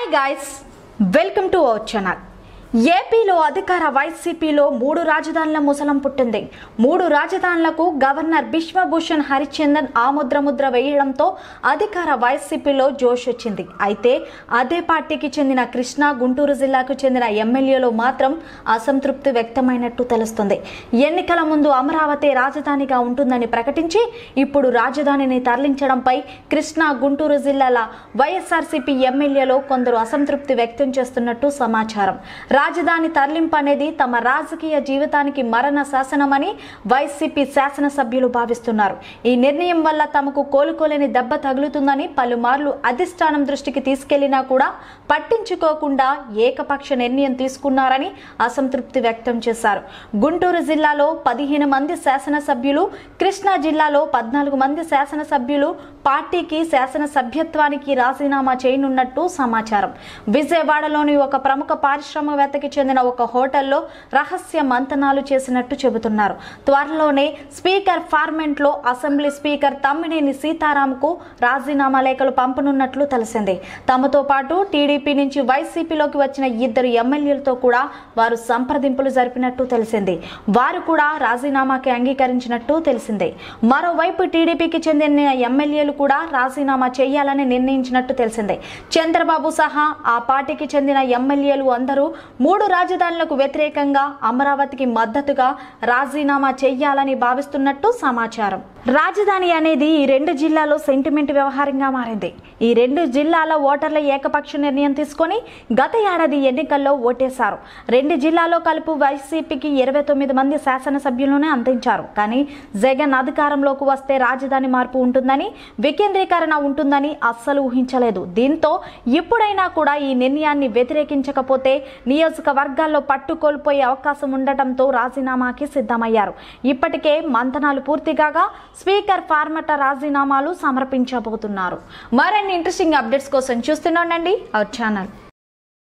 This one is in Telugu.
guys welcome to our channel ఏపీలో అధికార వైసీపీలో మూడు రాజధానుల ముసలం పుట్టింది మూడు రాజధానులకు గవర్నర్ బిశ్వభూషణ్ హరిచందన్ ఆముద్ర ముద్ర వేయడంతో అధికార వైసీపీలో జోష్ వచ్చింది అయితే అదే పార్టీకి చెందిన కృష్ణా గుంటూరు జిల్లాకు చెందిన ఎమ్మెల్యేలో మాత్రం అసంతృప్తి వ్యక్తమైనట్టు తెలుస్తుంది ఎన్నికల ముందు అమరావతి రాజధానిగా ఉంటుందని ప్రకటించి ఇప్పుడు రాజధానిని తరలించడంపై కృష్ణా గుంటూరు జిల్లాల వైఎస్ఆర్సీపీ ఎమ్మెల్యేలో కొందరు అసంతృప్తి వ్యక్తం చేస్తున్నట్టు సమాచారం రాజధాని తరలింపు అనేది తమ రాజకీయ జీవితానికి మరణ శాసనమని వైసీపీ శాసనసభ్యులు భావిస్తున్నారు ఈ నిర్ణయం వల్ల తమకు కోలుకోలేని దెబ్బ తగులుతుందని పలుమార్లు అధిష్టానం దృష్టికి తీసుకెళ్లినా కూడా పట్టించుకోకుండా ఏకపక్ష నిర్ణయం తీసుకున్నారని అసంతృప్తి వ్యక్తం చేశారు గుంటూరు జిల్లాలో పదిహేను మంది శాసనసభ్యులు కృష్ణా జిల్లాలో పద్నాలుగు మంది శాసనసభ్యులు పార్టీకి శాసనసభ్యత్వానికి రాజీనామా చేయనున్నట్టు సమాచారం విజయవాడలోని ఒక ప్రముఖ పారిశ్రామికవేత్తకి చెందిన ఒక హోటల్లో రహస్య మంతనాలు చేసినట్టు చెబుతున్నారు త్వరలోనే స్పీకర్ ఫార్మెంట్ లో అసెంబ్లీ స్పీకర్ తమ్మినేని సీతారాంకు రాజీనామా లేఖలు పంపనున్నట్లు తెలిసింది తమతో పాటు టీడీపీ నుంచి వైసీపీలోకి వచ్చిన ఇద్దరు ఎమ్మెల్యేలతో కూడా వారు సంప్రదింపులు జరిపినట్టు తెలిసింది వారు కూడా రాజీనామాకి అంగీకరించినట్టు తెలిసిందే మరోవైపు టీడీపీకి చెందిన ఎమ్మెల్యేలు కూడా రాజీనామా చేయాలని నిర్ణయించినట్టు తెలిసిందే చంద్రబాబు సహా ఆ పార్టీకి చెందిన ఎమ్మెల్యేలు అందరూ మూడు రాజధానులకు వ్యతిరేకంగా అమరావతికి మద్దతుగా రాజీనామా చేయాలని భావిస్తున్నట్టు సమాచారం రాజధాని అనేది ఈ రెండు జిల్లాలో సెంటిమెంట్ వ్యవహారంగా మారింది ఈ రెండు జిల్లాల ఓటర్ల ఏకపక్ష నిర్ణయం తీసుకొని గత ఏడాది ఎన్నికల్లో ఓటేశారు రెండు జిల్లాలో కలుపు వైసీపీకి ఇరవై తొమ్మిది మంది శాసనసభ్యులను అందించారు కానీ జగన్ అధికారంలోకి వస్తే రాజధాని మార్పు ఉంటుందని వికేంద్రీకరణ ఉంటుందని అస్సలు ఊహించలేదు దీంతో ఇప్పుడైనా కూడా ఈ నిర్ణయాన్ని వ్యతిరేకించకపోతే నియోజకవర్గాల్లో పట్టు కోల్పోయే అవకాశం ఉండటంతో రాజీనామాకి సిద్ధమయ్యారు ఇప్పటికే మంతనాలు పూర్తి కాగా స్పీకర్ ఫార్మట రాజీనామాలు సమర్పించబోతున్నారు మరిన్ని ఇంట్రెస్టింగ్ అప్డేట్స్ కోసం చూస్తూనే ఉండండి అవర్ ఛానల్